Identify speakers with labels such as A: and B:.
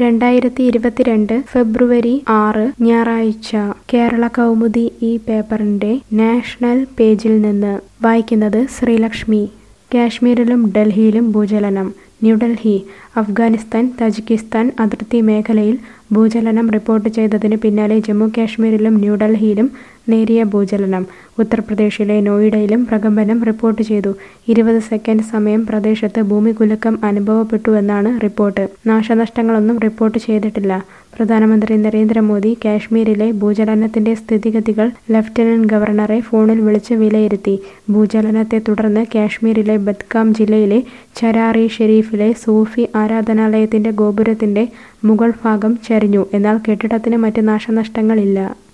A: രണ്ടായിരത്തി ഇരുപത്തിരണ്ട് ഫെബ്രുവരി ആറ് ഞായറാഴ്ച കേരള കൗമുദി ഈ പേപ്പറിന്റെ നാഷണൽ പേജിൽ നിന്ന് വായിക്കുന്നത് ശ്രീലക്ഷ്മി കാശ്മീരിലും ഡൽഹിയിലും ഭൂചലനം ന്യൂഡൽഹി അഫ്ഗാനിസ്ഥാൻ തജിക്കിസ്ഥാൻ അതിർത്തി മേഖലയിൽ ഭൂചലനം റിപ്പോർട്ട് ചെയ്തതിന് പിന്നാലെ ജമ്മു കാശ്മീരിലും ന്യൂഡൽഹിയിലും നേരിയ ഭൂചലനം ഉത്തർപ്രദേശിലെ നോയിഡയിലും പ്രകമ്പനം റിപ്പോർട്ട് ചെയ്തു ഇരുപത് സെക്കൻഡ് സമയം പ്രദേശത്ത് ഭൂമികുലുക്കം അനുഭവപ്പെട്ടുവെന്നാണ് റിപ്പോർട്ട് നാശനഷ്ടങ്ങളൊന്നും റിപ്പോർട്ട് ചെയ്തിട്ടില്ല പ്രധാനമന്ത്രി നരേന്ദ്രമോദി കാശ്മീരിലെ ഭൂചലനത്തിന്റെ സ്ഥിതിഗതികൾ ലഫ്റ്റനന്റ് ഗവർണറെ ഫോണിൽ വിളിച്ച് വിലയിരുത്തി ഭൂചലനത്തെ തുടർന്ന് കാശ്മീരിലെ ബദ്ഗാം ജില്ലയിലെ ചരാറി ഷെരീഫിലെ സൂഫി ആരാധനാലയത്തിന്റെ ഗോപുരത്തിന്റെ മുകൾ ഭാഗം ചരിഞ്ഞു എന്നാൽ കെട്ടിടത്തിന് മറ്റ് നാശനഷ്ടങ്ങളില്ല